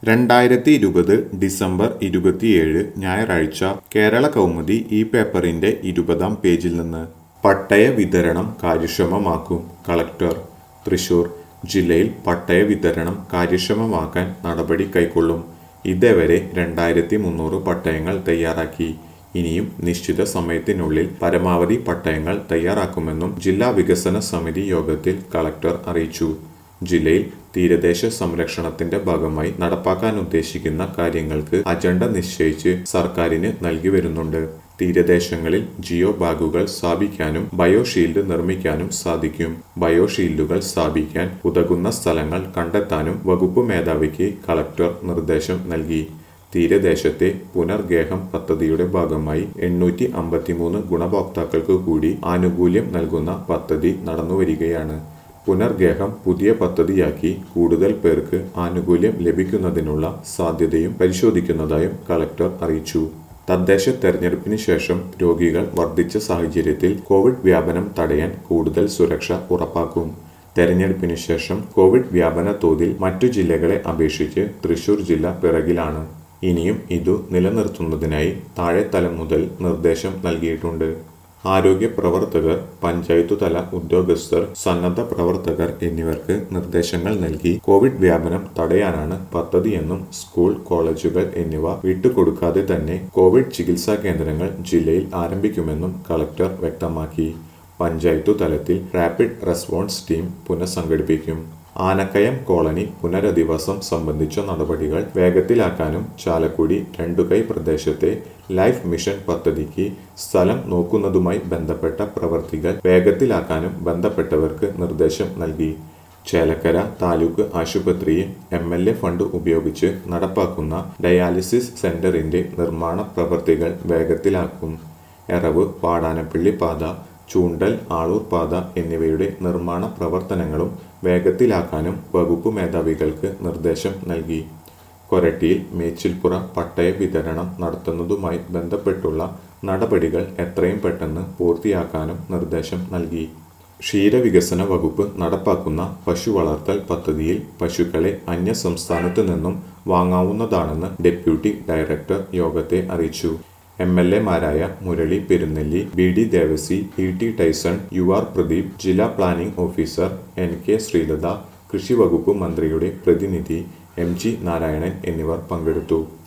രണ്ടായിരത്തി ഇരുപത് ഡിസംബർ ഇരുപത്തിയേഴ് ഞായറാഴ്ച കേരള കൗമുദി ഈ പേപ്പറിന്റെ ഇരുപതാം പേജിൽ നിന്ന് പട്ടയ വിതരണം കാര്യക്ഷമമാക്കും കളക്ടർ തൃശൂർ ജില്ലയിൽ പട്ടയ വിതരണം കാര്യക്ഷമമാക്കാൻ നടപടി കൈക്കൊള്ളും ഇതേവരെ രണ്ടായിരത്തി മുന്നൂറ് പട്ടയങ്ങൾ തയ്യാറാക്കി ഇനിയും നിശ്ചിത സമയത്തിനുള്ളിൽ പരമാവധി പട്ടയങ്ങൾ തയ്യാറാക്കുമെന്നും ജില്ലാ വികസന സമിതി യോഗത്തിൽ കളക്ടർ അറിയിച്ചു ജില്ലയിൽ തീരദേശ സംരക്ഷണത്തിന്റെ ഭാഗമായി നടപ്പാക്കാൻ ഉദ്ദേശിക്കുന്ന കാര്യങ്ങൾക്ക് അജണ്ട നിശ്ചയിച്ച് സർക്കാരിന് നൽകി വരുന്നുണ്ട് തീരദേശങ്ങളിൽ ജിയോ ബാഗുകൾ സ്ഥാപിക്കാനും ബയോഷീൽഡ് നിർമ്മിക്കാനും സാധിക്കും ബയോഷീൽഡുകൾ സ്ഥാപിക്കാൻ ഉതകുന്ന സ്ഥലങ്ങൾ കണ്ടെത്താനും വകുപ്പ് മേധാവിക്ക് കളക്ടർ നിർദ്ദേശം നൽകി തീരദേശത്തെ പുനർഗേഹം പദ്ധതിയുടെ ഭാഗമായി എണ്ണൂറ്റി അമ്പത്തിമൂന്ന് ഗുണഭോക്താക്കൾക്ക് കൂടി ആനുകൂല്യം നൽകുന്ന പദ്ധതി നടന്നുവരികയാണ് പുനർഗേഹം പുതിയ പദ്ധതിയാക്കി കൂടുതൽ പേർക്ക് ആനുകൂല്യം ലഭിക്കുന്നതിനുള്ള സാധ്യതയും പരിശോധിക്കുന്നതായും കളക്ടർ അറിയിച്ചു തദ്ദേശ തെരഞ്ഞെടുപ്പിന് ശേഷം രോഗികൾ വർദ്ധിച്ച സാഹചര്യത്തിൽ കോവിഡ് വ്യാപനം തടയാൻ കൂടുതൽ സുരക്ഷ ഉറപ്പാക്കും തെരഞ്ഞെടുപ്പിന് ശേഷം കോവിഡ് വ്യാപന തോതിൽ മറ്റു ജില്ലകളെ അപേക്ഷിച്ച് തൃശൂർ ജില്ല പിറകിലാണ് ഇനിയും ഇതു നിലനിർത്തുന്നതിനായി താഴെത്തലം മുതൽ നിർദ്ദേശം നൽകിയിട്ടുണ്ട് ആരോഗ്യ പ്രവർത്തകർ പഞ്ചായത്തു തല ഉദ്യോഗസ്ഥർ സന്നദ്ധ പ്രവർത്തകർ എന്നിവർക്ക് നിർദ്ദേശങ്ങൾ നൽകി കോവിഡ് വ്യാപനം തടയാനാണ് പദ്ധതിയെന്നും സ്കൂൾ കോളേജുകൾ എന്നിവ വിട്ടുകൊടുക്കാതെ തന്നെ കോവിഡ് ചികിത്സാ കേന്ദ്രങ്ങൾ ജില്ലയിൽ ആരംഭിക്കുമെന്നും കളക്ടർ വ്യക്തമാക്കി പഞ്ചായത്തു തലത്തിൽ റാപ്പിഡ് റെസ്പോൺസ് ടീം പുനഃസംഘടിപ്പിക്കും ആനക്കയം കോളനി പുനരധിവാസം സംബന്ധിച്ച നടപടികൾ വേഗത്തിലാക്കാനും ചാലക്കുടി രണ്ടുകൈ പ്രദേശത്തെ ലൈഫ് മിഷൻ പദ്ധതിക്ക് സ്ഥലം നോക്കുന്നതുമായി ബന്ധപ്പെട്ട പ്രവർത്തികൾ വേഗത്തിലാക്കാനും ബന്ധപ്പെട്ടവർക്ക് നിർദ്ദേശം നൽകി ചേലക്കര താലൂക്ക് ആശുപത്രിയിൽ എം എൽ എ ഫണ്ട് ഉപയോഗിച്ച് നടപ്പാക്കുന്ന ഡയാലിസിസ് സെന്ററിന്റെ നിർമ്മാണ പ്രവർത്തികൾ വേഗത്തിലാക്കും എറവ് പാടാനപ്പള്ളി പാത ചൂണ്ടൽ ആളൂർ പാത എന്നിവയുടെ നിർമ്മാണ പ്രവർത്തനങ്ങളും വേഗത്തിലാക്കാനും വകുപ്പ് മേധാവികൾക്ക് നിർദ്ദേശം നൽകി കൊരട്ടിയിൽ മേച്ചിൽപ്പുറ പട്ടയ വിതരണം നടത്തുന്നതുമായി ബന്ധപ്പെട്ടുള്ള നടപടികൾ എത്രയും പെട്ടെന്ന് പൂർത്തിയാക്കാനും നിർദ്ദേശം നൽകി ക്ഷീരവികസന വകുപ്പ് നടപ്പാക്കുന്ന പശു വളർത്തൽ പദ്ധതിയിൽ പശുക്കളെ അന്യ സംസ്ഥാനത്തു നിന്നും വാങ്ങാവുന്നതാണെന്ന് ഡെപ്യൂട്ടി ഡയറക്ടർ യോഗത്തെ അറിയിച്ചു എം എൽ എമാരായ Murali Perunnelli B D Devasy E T Tyson U R Pradeep ജില്ലാ planning officer N K Sreelatha കൃഷി വകുപ്പ് മന്ത്രിയുടെ പ്രതിനിധി എം ജി നാരായണൻ എന്നിവർ പങ്കെടുത്തു